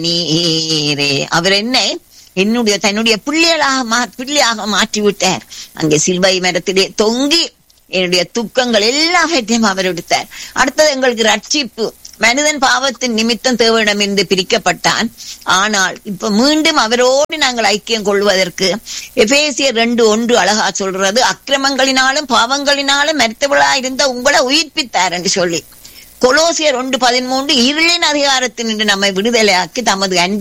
நீரே அவர் என்னை என்னுடைய தன்னுடைய பிள்ளைகளாக மா பிள்ளையாக மாற்றி விட்டார் அங்கே சில்வை மரத்திலே தொங்கி என்னுடைய துக்கங்கள் எல்லாவற்றையும் அவர் எடுத்தார் அடுத்தது எங்களுக்கு ரட்சிப்பு மனிதன் பாவத்தின் நிமித்தம் தேவனிடமிருந்து பிரிக்கப்பட்டான் ஆனால் இப்ப மீண்டும் அவரோடு நாங்கள் ஐக்கியம் கொள்வதற்கு எபேசியர் ரெண்டு ஒன்று அழகா சொல்றது அக்கிரமங்களினாலும் பாவங்களினாலும் மருத்துவளா இருந்த உங்களை உயிர்ப்பித்தார் என்று சொல்லி கொலோசியர் ஒன்று பதிமூன்று இருளின் அதிகாரத்தினின்று நம்மை விடுதலையாக்கி தமது அன்பு